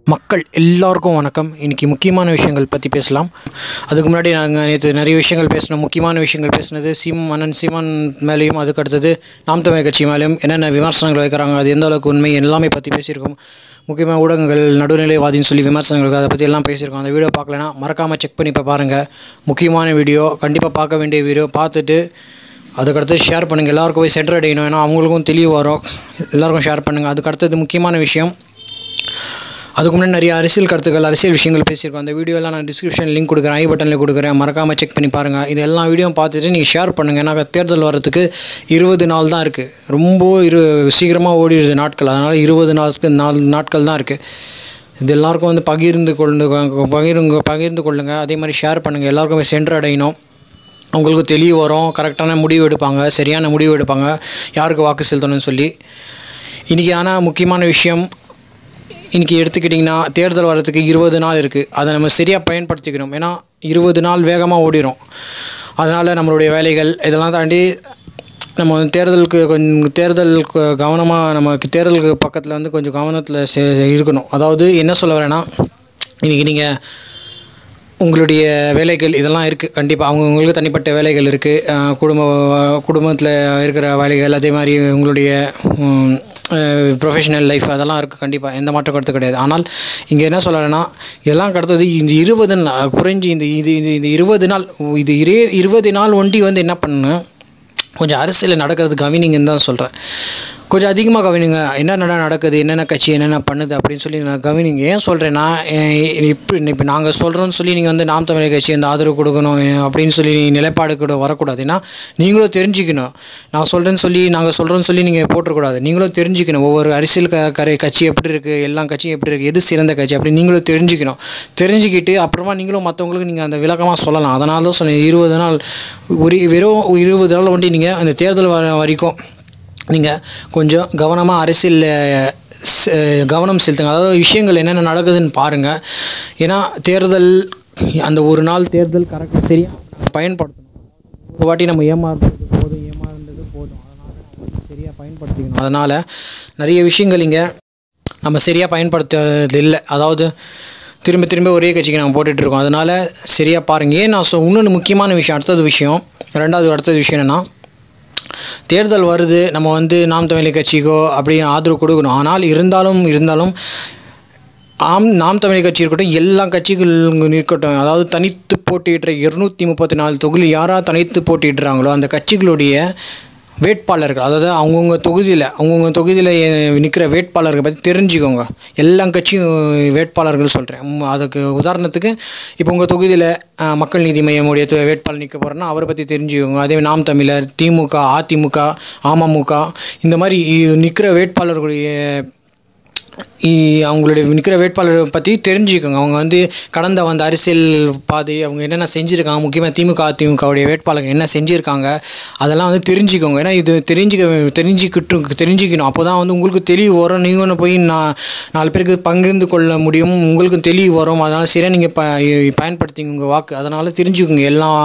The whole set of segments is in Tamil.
மக்கள் எல்லாருக்கும் வணக்கம் இன்றைக்கி முக்கியமான விஷயங்கள் பற்றி பேசலாம் அதுக்கு முன்னாடி நாங்கள் நேற்று நிறைய விஷயங்கள் பேசினோம் முக்கியமான விஷயங்கள் பேசினது சீம் அண்ணன் சீமான் மேலேயும் அதுக்கு அடுத்தது நாம் தமிழ் கட்சி மேலேயும் என்னென்ன விமர்சனங்கள் வைக்கிறாங்க அது எந்த அளவுக்கு உண்மை எல்லாமே பற்றி பேசியிருக்கோம் முக்கியமாக ஊடகங்கள் நடுநிலைவாதின்னு சொல்லி விமர்சனங்கள் அதை பற்றி எல்லாம் பேசியிருக்கோம் அந்த வீடியோ பார்க்கலனா மறக்காமல் செக் பண்ணி இப்போ பாருங்கள் முக்கியமான வீடியோ கண்டிப்பாக பார்க்க வேண்டிய வீடியோ பார்த்துட்டு அதுக்கடுத்து ஷேர் பண்ணுங்கள் எல்லாருக்கும் போய் சென்டர் அடையணும் ஏன்னா அவங்களுக்கும் தெளிவு வரும் எல்லாருக்கும் ஷேர் பண்ணுங்கள் அதுக்கு அடுத்தது முக்கியமான விஷயம் அதுக்கு முன்னாடி நிறைய அரசியல் கருத்துக்கள் அரசியல் விஷயங்கள் பேசியிருக்கோம் அந்த வீடியோலாம் நான் டிஸ்கிரிப்ஷன் லிங்க் கொடுக்குறேன் ஐ பட்டனில் கொடுக்குறேன் மறக்காமல் செக் பண்ணி பாருங்கள் இது எல்லா வீடியோ பார்த்துட்டு நீங்கள் ஷேர் பண்ணுங்கள் ஏன்னா தேர்தல் வரத்துக்கு இருபது நாள் தான் இருக்குது ரொம்ப இரு சீக்கிரமாக ஓடிடுது நாட்கள் அதனால் இருபது நாட்கள் நாலு நாட்கள் தான் இருக்குது இது எல்லாருக்கும் வந்து பகிர்ந்து கொண்டு பகிருங்க பகிர்ந்து கொள்ளுங்கள் அதே மாதிரி ஷேர் பண்ணுங்கள் எல்லாருக்கும் போய் சென்று அடையணும் அவங்களுக்கு தெளிவு வரும் கரெக்டான முடிவு எடுப்பாங்க சரியான முடிவு எடுப்பாங்க யாருக்கு வாக்கு செலுத்தணும்னு சொல்லி இன்றைக்கி ஆனால் முக்கியமான விஷயம் இன்றைக்கி எடுத்துக்கிட்டிங்கன்னா தேர்தல் வரதுக்கு இருபது நாள் இருக்குது அதை நம்ம சரியாக பயன்படுத்திக்கணும் ஏன்னா இருபது நாள் வேகமாக ஓடிடும் அதனால் நம்மளுடைய வேலைகள் இதெல்லாம் தாண்டி நம்ம வந்து தேர்தலுக்கு கொஞ்சம் தேர்தலுக்கு கவனமாக நமக்கு தேர்தலுக்கு பக்கத்தில் வந்து கொஞ்சம் கவனத்தில் சே இருக்கணும் அதாவது என்ன சொல்ல வரேன்னா இன்றைக்கி நீங்கள் உங்களுடைய வேலைகள் இதெல்லாம் இருக்குது கண்டிப்பாக அவங்கவுங்களுக்கு தனிப்பட்ட வேலைகள் இருக்குது குடும்ப குடும்பத்தில் இருக்கிற வேலைகள் அதே மாதிரி உங்களுடைய ப்ரொஃபஷனல் லைஃப் அதெல்லாம் இருக்குது கண்டிப்பாக எந்த மாற்றம் கருத்து கிடையாது ஆனால் இங்கே என்ன சொல்லலைன்னா இதெல்லாம் கடத்தது இந்த இருபது நாள் குறைஞ்சி இந்த இது இது இந்த இருபது நாள் இது இரே இருபது நாள் ஒண்டி வந்து என்ன பண்ணு கொஞ்சம் அரசியலில் நடக்கிறது கவனிங்கன்னு தான் சொல்கிறேன் கொஞ்சம் அதிகமாக கவனிங்க என்னென்ன நடக்குது என்னென்ன கட்சி என்னென்ன பண்ணுது அப்படின்னு சொல்லி நான் கவனிங்க ஏன் சொல்கிறேன்னா இப்போ இப்போ நாங்கள் சொல்கிறோன்னு சொல்லி நீங்கள் வந்து நாம் தமிழர் கட்சி அந்த ஆதரவு கொடுக்கணும் அப்படின்னு சொல்லி நிலைப்பாடு கூட வரக்கூடாது ஏன்னா நீங்களும் தெரிஞ்சுக்கணும் நான் சொல்கிறேன்னு சொல்லி நாங்கள் சொல்கிறோன்னு சொல்லி நீங்கள் போட்டுறக்கூடாது நீங்களும் தெரிஞ்சுக்கணும் ஒவ்வொரு அரசியல் க கரை கட்சி எப்படி இருக்குது எல்லா கட்சியும் எப்படி இருக்குது எது சிறந்த கட்சி அப்படின்னு நீங்களும் தெரிஞ்சுக்கணும் தெரிஞ்சுக்கிட்டு அப்புறமா நீங்களும் மற்றவங்களுக்கு நீங்கள் அந்த விளக்கமாக சொல்லலாம் அதனால தான் சொன்னேன் இருபது நாள் ஒரு வெறும் இருபது நாள் ஒண்டி நீங்கள் அந்த தேர்தல் வர வரைக்கும் நீங்கள் கொஞ்சம் கவனமாக அரசியலில் கவனம் செலுத்துங்க அதாவது விஷயங்கள் என்னென்ன நடக்குதுன்னு பாருங்கள் ஏன்னா தேர்தல் அந்த ஒரு நாள் தேர்தல் கரெக்டாக சரியாக பயன்படுத்தணும் ஒரு வாட்டி நம்ம ஏமாறுறது போதும் ஏமாறுறது போதும் அதனால் நம்ம சரியாக பயன்படுத்திக்கணும் அதனால் நிறைய விஷயங்கள் இங்கே நம்ம சரியாக பயன்படுத்துறது இல்லை அதாவது திரும்ப திரும்ப ஒரே கட்சிக்கு நாங்கள் போட்டுட்ருக்கோம் அதனால் சரியாக பாருங்கள் ஏன் நான் சொ இன்னொன்று முக்கியமான விஷயம் அடுத்தது விஷயம் ரெண்டாவது அடுத்தது விஷயம் என்னென்னா தேர்தல் வருது நம்ம வந்து நாம் தமிழ் கட்சிக்கோ அப்படி ஆதரவு கொடுக்கணும் ஆனால் இருந்தாலும் இருந்தாலும் ஆம் நாம் தமிழ் கட்சி இருக்கட்டும் எல்லா கட்சிகளும் இருக்கட்டும் அதாவது தனித்து போட்டியிடுற இருநூற்றி முப்பத்தி நாலு தொகுதி யாராக தனித்து போட்டியிடுறாங்களோ அந்த கட்சிகளுடைய வேட்பாளர்கள் அதாவது அவங்கவுங்க தொகுதியில் அவங்கவுங்க தொகுதியில் நிற்கிற வேட்பாளர்கள் பற்றி தெரிஞ்சுக்கோங்க எல்லா கட்சியும் வேட்பாளர்கள் சொல்கிறேன் அதுக்கு உதாரணத்துக்கு இப்போ உங்கள் தொகுதியில் மக்கள் நீதி மையமுடைய வேட்பாளர் நிற்க போகிறேன்னா அவரை பற்றி தெரிஞ்சுக்கோங்க அதே நாம் தமிழர் திமுக அதிமுக அமமுக இந்த மாதிரி நிற்கிற வேட்பாளர்களுடைய அவங்களுடைய நிற்கிற வேட்பாளரை பற்றி தெரிஞ்சுக்கோங்க அவங்க வந்து கடந்த வந்த அரசியல் பாதை அவங்க என்னென்ன செஞ்சுருக்காங்க முக்கியமாக திமுக அதிமுகவுடைய வேட்பாளர்கள் என்ன செஞ்சுருக்காங்க அதெல்லாம் வந்து தெரிஞ்சுக்கோங்க ஏன்னா இது தெரிஞ்சுக்க தெரிஞ்சுக்கிட்டு தெரிஞ்சுக்கணும் அப்போ தான் வந்து உங்களுக்கு தெளிவு வரும் நீங்கள் போய் நான் நாலு பேருக்கு பகிர்ந்து கொள்ள முடியும் உங்களுக்கும் தெளிவு வரும் அதனால் சரியாக நீங்கள் ப பயன்படுத்திங்க உங்கள் வாக்கு அதனால் தெரிஞ்சுக்கோங்க எல்லாம்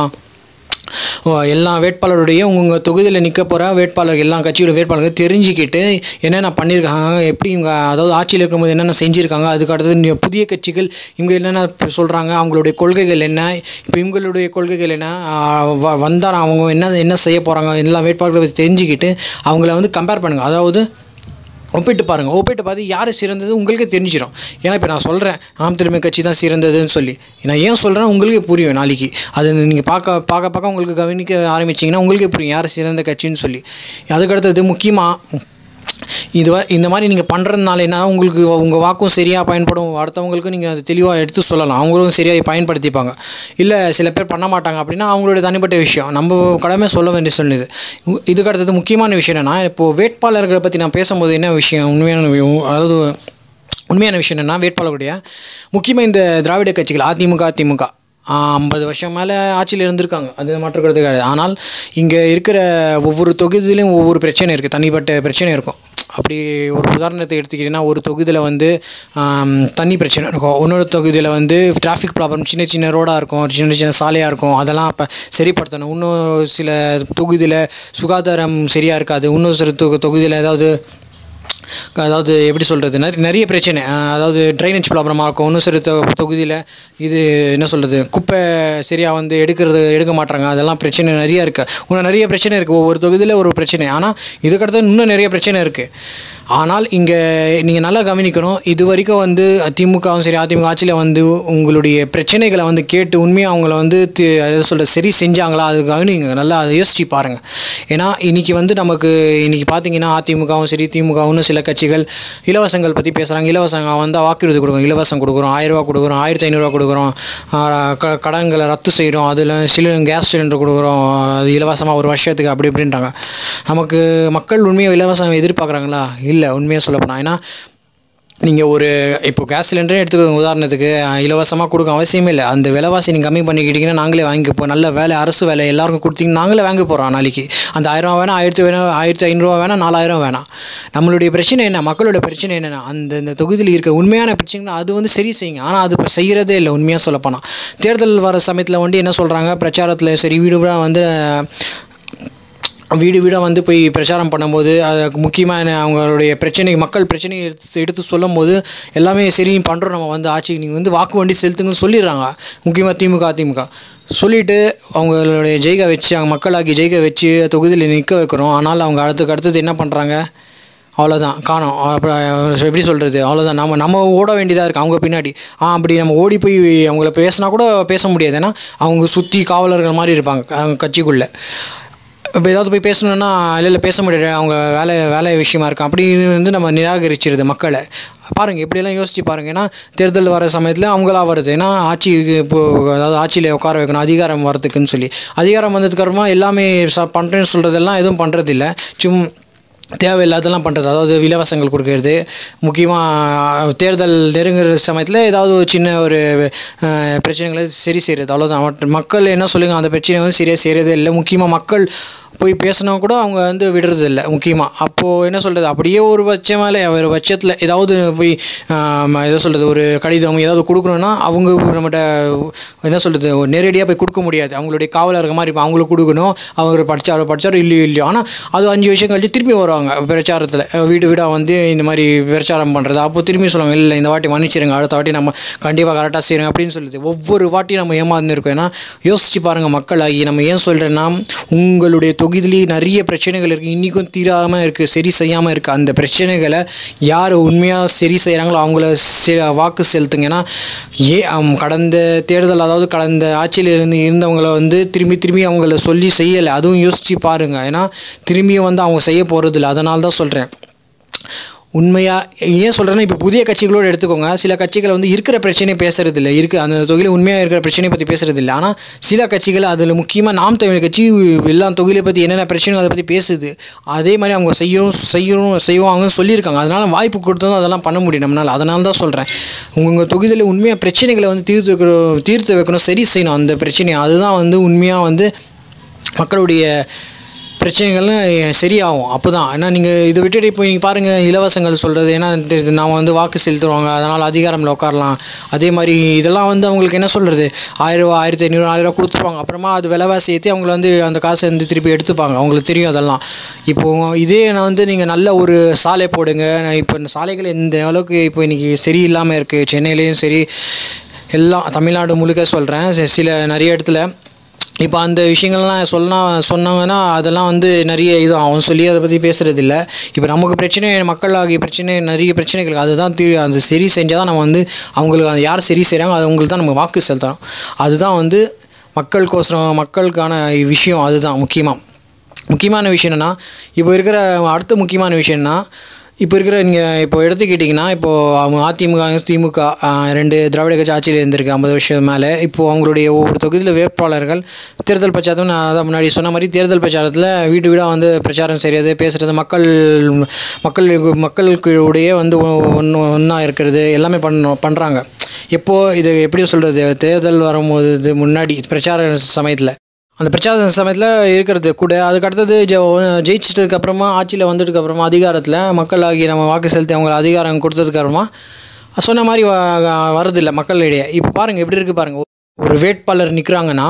எல்லா வேட்பாளருடைய உங்கள் தொகுதியில் நிற்க போகிற வேட்பாளர்கள் எல்லா கட்சியோட வேட்பாளர்கள் தெரிஞ்சுக்கிட்டு என்னென்ன பண்ணியிருக்காங்க எப்படி இவங்க அதாவது ஆட்சியில் இருக்கும்போது என்னென்ன செஞ்சுருக்காங்க அதுக்கு அடுத்தது புதிய கட்சிகள் இவங்க என்னென்ன சொல்கிறாங்க அவங்களுடைய கொள்கைகள் என்ன இப்போ இவங்களுடைய கொள்கைகள் என்ன வந்தால் அவங்க என்ன என்ன செய்ய போகிறாங்க எல்லா வேட்பாளர்களை பற்றி தெரிஞ்சுக்கிட்டு அவங்கள வந்து கம்பேர் பண்ணுங்கள் அதாவது ஒப்பிட்டு பாருங்கள் ஒப்பிட்டு பார்த்து யார் சிறந்தது உங்களுக்கே தெரிஞ்சிடும் ஏன்னா இப்போ நான் சொல்கிறேன் ஆம் திருமை கட்சி தான் சிறந்ததுன்னு சொல்லி நான் ஏன் சொல்கிறேன் உங்களுக்கே புரியும் நாளைக்கு அது நீங்கள் பார்க்க பார்க்க பார்க்க உங்களுக்கு கவனிக்க ஆரம்பிச்சிங்கன்னா உங்களுக்கே புரியும் யார் சிறந்த கட்சின்னு சொல்லி அதுக்கடுத்தது முக்கியமாக இது இந்த மாதிரி நீங்கள் பண்ணுறதுனால என்ன உங்களுக்கு உங்கள் வாக்கும் சரியாக பயன்படும் அடுத்தவங்களுக்கும் நீங்கள் அது தெளிவாக எடுத்து சொல்லலாம் அவங்களும் சரியாக பயன்படுத்திப்பாங்க இல்லை சில பேர் பண்ண மாட்டாங்க அப்படின்னா அவங்களுடைய தனிப்பட்ட விஷயம் நம்ம கடமை சொல்ல வேண்டிய சொன்னது இதுக்கு அடுத்தது முக்கியமான விஷயம் என்னென்னா இப்போது வேட்பாளர்களை பற்றி நான் பேசும்போது என்ன விஷயம் உண்மையான அதாவது உண்மையான விஷயம் என்னென்னா வேட்பாளர்களுடைய முக்கியமாக இந்த திராவிட கட்சிகள் அதிமுக அதிமுக ஐம்பது வருஷம் மேலே ஆட்சியில் இருந்திருக்காங்க அது மாற்றக்கிறது கிடையாது ஆனால் இங்கே இருக்கிற ஒவ்வொரு தொகுதியிலையும் ஒவ்வொரு பிரச்சனை இருக்குது தனிப்பட்ட பிரச்சனை இருக்கும் அப்படி ஒரு உதாரணத்தை எடுத்துக்கிட்டிங்கன்னா ஒரு தொகுதியில் வந்து தண்ணி பிரச்சனை இருக்கும் இன்னொரு தொகுதியில் வந்து டிராஃபிக் ப்ராப்ளம் சின்ன சின்ன ரோடாக இருக்கும் சின்ன சின்ன சாலையாக இருக்கும் அதெல்லாம் அப்போ சரிப்படுத்தணும் இன்னும் சில தொகுதியில் சுகாதாரம் சரியாக இருக்காது இன்னும் சில தொகுதியில் ஏதாவது அதாவது எப்படி சொல்கிறது நிறைய நிறைய பிரச்சனை அஹ் அதாவது ட்ரைனேஜ் ப்ராப்ளமாக இருக்கும் இன்னும் சில தொ தொகுதியில் இது என்ன சொல்கிறது குப்பை சரியாக வந்து எடுக்கிறது எடுக்க மாட்றாங்க அதெல்லாம் பிரச்சனை நிறைய இருக்குது இன்னும் நிறைய பிரச்சனை இருக்குது ஒவ்வொரு தொகுதியில் ஒரு பிரச்சனை ஆனால் இதுக்கடுத்து இன்னும் நிறைய பிரச்சனை இருக்குது ஆனால் இங்கே நீங்கள் நல்லா கவனிக்கணும் இது வரைக்கும் வந்து திமுகவும் சரி அதிமுக ஆட்சியில் வந்து உங்களுடைய பிரச்சனைகளை வந்து கேட்டு உண்மையாக அவங்கள வந்து தி- எதை சொல்கிற சரி செஞ்சாங்களா அது கவனிங்க நல்லா அதை யோசிச்சு பாருங்கள் ஏன்னா இன்றைக்கி வந்து நமக்கு இன்றைக்கி பார்த்தீங்கன்னா அதிமுகவும் சரி திமுகவும் சில கட்சிகள் இலவசங்கள் பற்றி பேசுகிறாங்க இலவசங்க வந்து வாக்குறுதி கொடுக்குறோம் இலவசம் கொடுக்குறோம் ஆயிரரூவா கொடுக்குறோம் ஆயிரத்தி ஐநூறுரூவா கொடுக்குறோம் ஆஹ் க கடன்களை ரத்து செய்கிறோம் அதில் சில கேஸ் சிலிண்டர் கொடுக்குறோம் அது இலவசமாக ஒரு வருஷத்துக்கு அப்படி இப்படின்றாங்க நமக்கு மக்கள் உண்மையாக இலவசம் எதிர்பார்க்குறாங்களா இல்லை உண்மையாக சொல்லப்போனால் ஏன்னா நீங்கள் ஒரு இப்போ கேஸ் சிலிண்டரே எடுத்துக்கோங்க உதாரணத்துக்கு இலவசமாக கொடுக்க அவசியமே இல்லை அந்த விலைவாசி நீங்கள் கம்மி பண்ணிக்கிட்டீங்கன்னா நாங்களே வாங்கிப்போம் நல்ல வேலை அரசு வேலை எல்லாருக்கும் கொடுத்தீங்கன்னா நாங்களே வாங்க போகிறோம் நாளைக்கு அந்த ஆயிரம் வேணாம் ஆயிரத்தி வேணாம் ஆயிரத்தி ஐநூறுரூவா வேணாம் நாலாயிரம் வேணாம் நம்மளுடைய பிரச்சனை என்ன மக்களோட பிரச்சனை என்னென்னா அந்த இந்த தொகுதியில் இருக்க உண்மையான பிரச்சனைகள் அது வந்து சரி செய்யுங்க ஆனால் அது இப்போ செய்கிறதே இல்லை உண்மையாக சொல்லப்போனால் தேர்தல் வர சமயத்தில் வந்து என்ன சொல்கிறாங்க பிரச்சாரத்தில் சரி வீடு வீடாக வந்து வீடு வீடாக வந்து போய் பிரச்சாரம் பண்ணும்போது அதுக்கு முக்கியமான அவங்களுடைய பிரச்சனை மக்கள் பிரச்சனையை எடுத்து எடுத்து சொல்லும் போது எல்லாமே சரி பண்ணுறோம் நம்ம வந்து ஆட்சிக்கு நீங்கள் வந்து வாக்கு வண்டி செலுத்துங்கன்னு சொல்லிடுறாங்க முக்கியமாக திமுக அதிமுக சொல்லிவிட்டு அவங்களுடைய ஜெயிக்க வச்சு அவங்க மக்களாக்கி ஜெயிக்க வச்சு தொகுதியில் நிற்க வைக்கிறோம் ஆனால் அவங்க அடுத்துக்கு அடுத்தது என்ன பண்ணுறாங்க அவ்வளோதான் காணோம் அப்புறம் எப்படி சொல்கிறது அவ்வளோதான் நம்ம நம்ம ஓட வேண்டியதாக இருக்குது அவங்க பின்னாடி ஆ அப்படி நம்ம ஓடி போய் அவங்கள பேசினா கூட பேச முடியாது ஏன்னா அவங்க சுற்றி காவலர்கள் மாதிரி இருப்பாங்க அவங்க கட்சிக்குள்ளே இப்போ ஏதாவது போய் பேசணுன்னா இல்லை இல்லை பேச முடியாது அவங்க வேலை வேலை விஷயமா இருக்கும் அப்படி வந்து நம்ம நிராகரிச்சிருது மக்களை பாருங்கள் இப்படியெல்லாம் யோசிச்சு பாருங்கள் ஏன்னா தேர்தல் வர சமயத்தில் அவங்களா வருது ஏன்னா ஆட்சிக்கு இப்போது அதாவது ஆட்சியில் உட்கார வைக்கணும் அதிகாரம் வரதுக்குன்னு சொல்லி அதிகாரம் வந்ததுக்கப்புறமா எல்லாமே ச பண்ணுறேன்னு சொல்கிறதெல்லாம் எதுவும் பண்ணுறதில்ல சும் தேவையில்லாதெல்லாம் பண்ணுறது அதாவது இலவசங்கள் கொடுக்கறது முக்கியமாக தேர்தல் நெருங்குற சமயத்தில் ஏதாவது ஒரு சின்ன ஒரு அஹ், பிரச்சனைகளை சரி செய்கிறது அவ்வளோதான் மற்ற மக்கள் என்ன சொல்லுங்க அந்த பிரச்சனை வந்து சரியாக செய்கிறதே இல்லை முக்கியமாக மக்கள் போய் பேசினா கூட அவங்க வந்து விடுறது இல்லை முக்கியமாக அப்போது என்ன சொல்கிறது அப்படியே ஒரு பட்சம் மேலே ஒரு பட்சத்தில் ஏதாவது போய் ஆம், ஏதோ சொல்கிறது ஒரு கடிதம் ஏதாவது கொடுக்கணுன்னா அவங்க நம்மகிட்ட என்ன சொல்கிறது நேரடியாக போய் கொடுக்க முடியாது அவங்களுடைய காவலர்கள் மாதிரி இப்போ அவங்களுக்கு கொடுக்கணும் அவர் படித்தாரோ படித்தாரோ இல்லையோ இல்லையோ ஆனால் அது அஞ்சு வருஷம் கழிச்சு திருப்பி வருவாங்க பிரச்சாரத்தில் வீடு வீடாக வந்து இந்த மாதிரி பிரச்சாரம் பண்ணுறது அப்போ திரும்பி சொல்லுவாங்க இல்லை இந்த வாட்டி மன்னிச்சிருங்க அடுத்த வாட்டி நம்ம கண்டிப்பாக கரெக்டாக செய்யணும் அப்படின்னு சொல்லுது ஒவ்வொரு வாட்டியும் நம்ம ஏமாந்து இருக்கோம் ஏன்னா யோசிச்சு பாருங்கள் மக்களாகி நம்ம ஏன் சொல்கிறேன்னா உங்களுடைய தொகுதியிலேயே நிறைய பிரச்சனைகள் இருக்குது இன்றைக்கும் தீராமல் இருக்குது சரி செய்யாமல் இருக்குது அந்த பிரச்சனைகளை யார் உண்மையாக சரி செய்கிறாங்களோ அவங்கள செ வாக்கு செலுத்துங்க ஏன்னா ஏ அவன் கடந்த தேர்தல் அதாவது கடந்த ஆட்சியில் இருந்து இருந்தவங்கள வந்து திரும்பி திரும்பி அவங்கள சொல்லி செய்யலை அதுவும் யோசித்து பாருங்கள் ஏன்னா திரும்பியும் வந்து அவங்க செய்ய போகிறதில்ல அதனால தான் சொல்கிறேன் உண்மையாக ஏன் சொல்கிறேன்னா இப்போ புதிய கட்சிகளோடு எடுத்துக்கோங்க சில கட்சிகள் வந்து இருக்கிற பிரச்சனையை பேசுறது இல்லை இருக்குது அந்த தொகுதியில் உண்மையாக இருக்கிற பிரச்சனையை பற்றி பேசுறது இல்லை ஆனால் சில கட்சிகள் அதில் முக்கியமாக நாம் தமிழ் கட்சி எல்லா தொகுதியை பற்றி என்னென்ன பிரச்சனையோ அதை பற்றி பேசுது அதே மாதிரி அவங்க செய்யணும் செய்யணும் செய்வாங்கன்னு சொல்லியிருக்காங்க அதனால் வாய்ப்பு கொடுத்ததும் அதெல்லாம் பண்ண முடியும் நம்மளால் அதனால தான் சொல்கிறேன் உங்கள் தொகுதியில் உண்மையாக பிரச்சனைகளை வந்து தீர்த்து வைக்கணும் தீர்த்து வைக்கணும் சரி செய்யணும் அந்த பிரச்சனையை அதுதான் வந்து உண்மையாக வந்து மக்களுடைய பிரச்சனைகள்லாம் சரியாகும் அப்போ தான் ஏன்னா நீங்கள் இதை விட்டுட்டு இப்போ நீங்கள் பாருங்கள் இலவசங்கள் சொல்கிறது ஏன்னா இது நாம் வந்து வாக்கு செலுத்துவாங்க அதனால் அதிகாரமில் உட்காரலாம் அதே மாதிரி இதெல்லாம் வந்து அவங்களுக்கு என்ன சொல்கிறது ஆயிரரூவா ஆயிரத்தி ஐநூறு ஆயிரரூவா கொடுத்துருவாங்க அப்புறமா அது விலைவாசி ஏற்றி அவங்கள வந்து அந்த காசை வந்து திருப்பி எடுத்துப்பாங்க அவங்களுக்கு தெரியும் அதெல்லாம் இப்போது இதே நான் வந்து நீங்கள் நல்ல ஒரு சாலை போடுங்க நான் இப்போ இந்த சாலைகள் எந்த அளவுக்கு இப்போ இன்றைக்கி சரியில்லாமல் இருக்குது சென்னையிலையும் சரி எல்லாம் தமிழ்நாடு முழுக்க சொல்கிறேன் சில நிறைய இடத்துல இப்போ அந்த விஷயங்கள்லாம் சொன்னா சொன்னாங்கன்னா அதெல்லாம் வந்து நிறைய இது அவன் சொல்லி அதை பற்றி பேசுகிறதில்ல இப்போ நமக்கு பிரச்சனை மக்களாகிய பிரச்சனை நிறைய பிரச்சனைகள் அதுதான் தீ அந்த சரி செஞ்சால் தான் நம்ம வந்து அவங்களுக்கு அது யார் சரி செய்கிறாங்க அது அவங்களுக்கு தான் நம்ம வாக்கு செலுத்துறோம் அதுதான் வந்து மக்களுக்கோசரம் மக்களுக்கான விஷயம் அதுதான் முக்கியமாக முக்கியமான விஷயம் என்னென்னா இப்போ இருக்கிற அடுத்த முக்கியமான விஷயம்னா இப்போ இருக்கிற நீங்கள் இப்போ எடுத்துக்கிட்டிங்கன்னா இப்போது அவங்க அதிமுக திமுக ஆஹ், ரெண்டு திராவிட கட்சி ஆட்சியில் இருந்திருக்கு ஐம்பது வருஷம் மேலே இப்போது அவங்களுடைய ஒவ்வொரு தொகுதியில் வேட்பாளர்கள் தேர்தல் பிரச்சாரம் நான் அதான் முன்னாடி சொன்ன மாதிரி தேர்தல் பிரச்சாரத்தில் வீடு வீடாக வந்து பிரச்சாரம் செய்கிறது பேசுகிறது மக்கள் மக்கள் மக்களுக்கு உடைய வந்து ஒன்று ஒன்றா இருக்கிறது எல்லாமே பண்ண பண்ணுறாங்க எப்போது இது எப்படி சொல்கிறது தேர்தல் வரும்போது இது முன்னாடி பிரச்சார சமயத்தில் அந்த பிரச்சார சமயத்தில் இருக்கிறது கூட அதுக்கு அடுத்தது ஜெ ஜெயிச்சிட்டதுக்கு அப்புறமா ஆட்சியில் வந்ததுக்கு அப்புறமா அதிகாரத்தில் மக்களாகி நம்ம வாக்கு செலுத்தி அவங்க அதிகாரம் கொடுத்ததுக்கு அப்புறமா சொன்ன மாதிரி வ- வரதில்லை மக்களிடையே இப்போ பாருங்கள் எப்படி இருக்குது பாருங்கள் ஒரு வேட்பாளர் நிற்கிறாங்கன்னா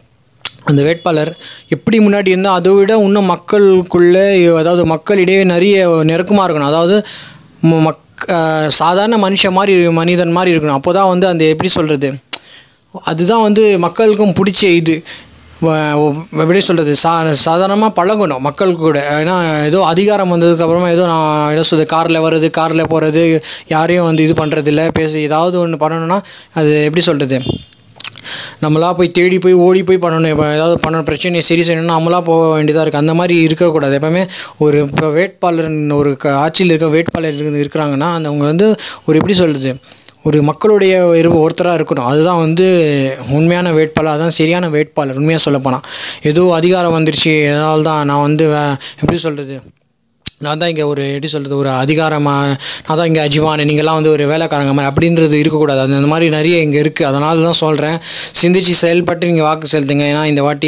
அந்த வேட்பாளர் எப்படி முன்னாடி இருந்தால் அதை விட இன்னும் மக்களுக்குள்ளே அதாவது மக்களிடையே நிறைய நெருக்கமாக இருக்கணும் அதாவது ம- மக் அஹ் சாதாரண மனுஷன் மாதிரி மனிதன் மாதிரி இருக்கணும் அப்போ தான் வந்து அந்த எப்படி சொல்கிறது அதுதான் வந்து மக்களுக்கும் பிடிச்ச இது வ- எப்படி சொல்கிறது சா சாதாரணமாக பழகணும் மக்கள் கூட ஏன்னா ஏதோ அதிகாரம் வந்ததுக்கப்புறமா ஏதோ நான் என்ன சொல்றது காரில் வர்றது காரில் போகிறது யாரையும் வந்து இது பண்ணுறதில்ல பேச ஏதாவது ஒன்று பண்ணணும்னா அது எப்படி சொல்கிறது நம்மளா போய் தேடி போய் ஓடி போய் பண்ணணும் இப்போ ஏதாவது பண்ண பிரச்சனையை சரி செய்யணும்னா நம்மளா போக வேண்டியதாக இருக்குது அந்த மாதிரி இருக்கக்கூடாது எப்போவுமே ஒரு இப்போ வேட்பாளர் ஒரு க- ஆட்சியில் இருக்க வேட்பாளர் இருக்கு- இருக்கிறாங்கன்னா அந்த அவங்க வந்து ஒரு எப்படி சொல்கிறது ஒரு மக்களுடைய இரு ஒருத்தராக இருக்கணும் அதுதான் வந்து உண்மையான வேட்பாளர் அதான் சரியான வேட்பாளர் உண்மையாக சொல்லப்போனால் ஏதோ அதிகாரம் வந்துருச்சு அதனால தான் நான் வந்து வே- எப்படி சொல்கிறது நான் தான் இங்கே ஒரு எப்படி சொல்கிறது ஒரு அதிகாரமாக நான் தான் இங்கே அஜிவான் நீங்கள்லாம் வந்து ஒரு வேலைக்காரங்க மாதிரி அப்படின்றது இருக்கக்கூடாது அது அந்த மாதிரி நிறைய இங்கே இருக்குது அதனால தான் சொல்கிறேன் சிந்திச்சு செயல்பட்டு நீங்கள் வாக்கு செலுத்துங்க ஏன்னா இந்த வாட்டி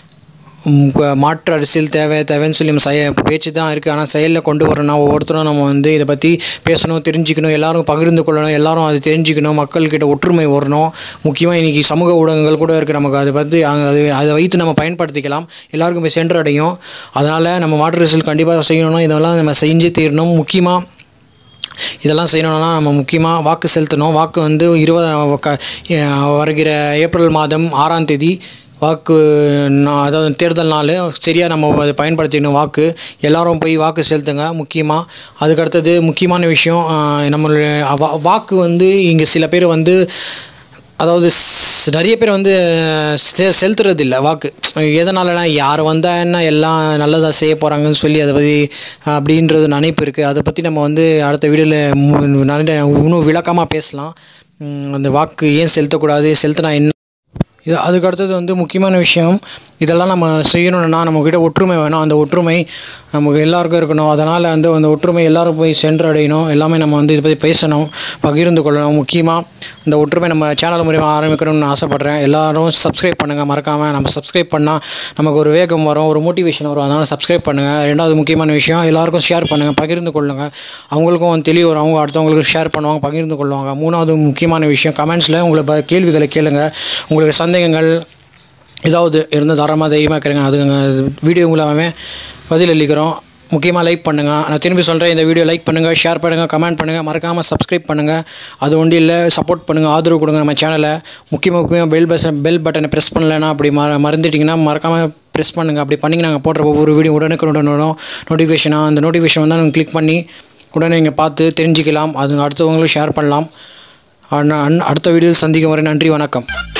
ம், இப்ப மாற்று அரசியல் தேவை தேவைன்னு சொல்லி நம்ம செய்ய பேச்சு தான் இருக்குது ஆனால் செயலில் கொண்டு வரணும்னா ஒவ்வொருத்தரும் நம்ம வந்து இதை பற்றி பேசணும் தெரிஞ்சுக்கணும் எல்லாரும் பகிர்ந்து கொள்ளணும் எல்லாரும் அது தெரிஞ்சுக்கணும் மக்கள்கிட்ட ஒற்றுமை வரணும் முக்கியமாக இன்றைக்கி சமூக ஊடகங்கள் கூட இருக்குது நமக்கு அதை பற்றி அங்க- அது அதை வைத்து நம்ம பயன்படுத்திக்கலாம் எல்லாருக்கும் போய் சென்றடையும் அதனால் நம்ம மாற்று அரசியல் கண்டிப்பாக செய்யணும்னா இதெல்லாம் நம்ம செஞ்சு தீரணும் முக்கியமாக இதெல்லாம் செய்யணும்னா நம்ம முக்கியமாக வாக்கு செலுத்தணும் வாக்கு வந்து இருபது க வருகிற ஏப்ரல் மாதம் ஆறாம் தேதி வாக்கு நா- அதாவது தேர்தல் நாள் சரியாக நம்ம அதை பயன்படுத்திக்கணும் வாக்கு எல்லாரும் போய் வாக்கு செலுத்துங்க முக்கியமாக அதுக்கடுத்தது முக்கியமான விஷயம் ஆஹ், நம்மளுடைய வா- வாக்கு வந்து இங்கே சில பேர் வந்து அதாவது ஸ்- நிறைய பேர் வந்து செ செலுத்துறது இல்லை வாக்கு எதனாலனா யார் வந்தால் என்ன எல்லாம் நல்லதாக செய்ய போகிறாங்கன்னு சொல்லி அதை பற்றி அப்படின்றது நினைப்பு இருக்குது அதை பற்றி நம்ம வந்து அடுத்த வீடியோவில் நிறைய இன்னும் விளக்கமாக பேசலாம் உம், அந்த வாக்கு ஏன் செலுத்தக்கூடாது செலுத்தினா என்ன இது அதுக்கு அடுத்தது வந்து முக்கியமான விஷயம் இதெல்லாம் நம்ம செய்யணும்னா நம்மக்கிட்ட ஒற்றுமை வேணும் அந்த ஒற்றுமை நமக்கு எல்லாருக்கும் இருக்கணும் அதனால் வந்து அந்த ஒற்றுமை எல்லாரும் போய் சென்றடையணும் எல்லாமே நம்ம வந்து இதை பற்றி பேசணும் பகிர்ந்து கொள்ளணும் முக்கியமாக இந்த ஒற்றுமை நம்ம சேனல் மூலிமா ஆரம்பிக்கணும்னு ஆசைப்பட்றேன் எல்லாரும் சப்ஸ்கிரைப் பண்ணுங்கள் மறக்காமல் நம்ம சப்ஸ்கிரைப் பண்ணால் நமக்கு ஒரு வேகம் வரும் ஒரு மோட்டிவேஷன் வரும் அதனால் சப்ஸ்கிரைப் பண்ணுங்கள் ரெண்டாவது முக்கியமான விஷயம் எல்லாருக்கும் ஷேர் பண்ணுங்கள் பகிர்ந்து கொள்ளுங்கள் அவங்களுக்கும் தெளிவு வரும் அவங்க அடுத்தவங்களுக்கு ஷேர் பண்ணுவாங்க பகிர்ந்து கொள்வாங்க மூணாவது முக்கியமான விஷயம் கமெண்ட்ஸில் உங்களை ப- கேள்விகளை கேளுங்க உங்களுக்கு சந்தேகங்கள் ஏதாவது இருந்து தாராளமாக தைரியமாக இருக்கிறேங்க அதுங்க வீடியோ மூலமாகவே பதில் அளிக்கிறோம் முக்கியமாக லைக் பண்ணுங்கள் நான் திரும்பி சொல்கிறேன் இந்த வீடியோ லைக் பண்ணுங்கள் ஷேர் பண்ணுங்கள் கமெண்ட் பண்ணுங்கள் மறக்காமல் சப்ஸ்கிரைப் பண்ணுங்கள் அது ஒன்றும் இல்லை சப்போர்ட் பண்ணுங்கள் ஆதரவு கொடுங்க நம்ம சேனலை முக்கியமாக முக்கியமாக பெல் பஸ் பெல் பட்டனை ப்ரெஸ் பண்ணலைன்னா அப்படி மற மறந்துட்டிங்கன்னா மறக்காமல் ப்ரெஸ் பண்ணுங்கள் அப்படி பண்ணி நாங்கள் போடுற ஒவ்வொரு வீடியோ உடனுக்குடன் வரும் நோட்டிஃபிகேஷனாக அந்த நோட்டிஃபிகேஷன் வந்து நீங்கள் கிளிக் பண்ணி உடனே நீங்கள் பார்த்து தெரிஞ்சுக்கலாம் அது அடுத்தவங்களும் ஷேர் பண்ணலாம் அண்ணா- அண்ணா- அடுத்த வீடியோவில் சந்திக்கும் வரை நன்றி வணக்கம்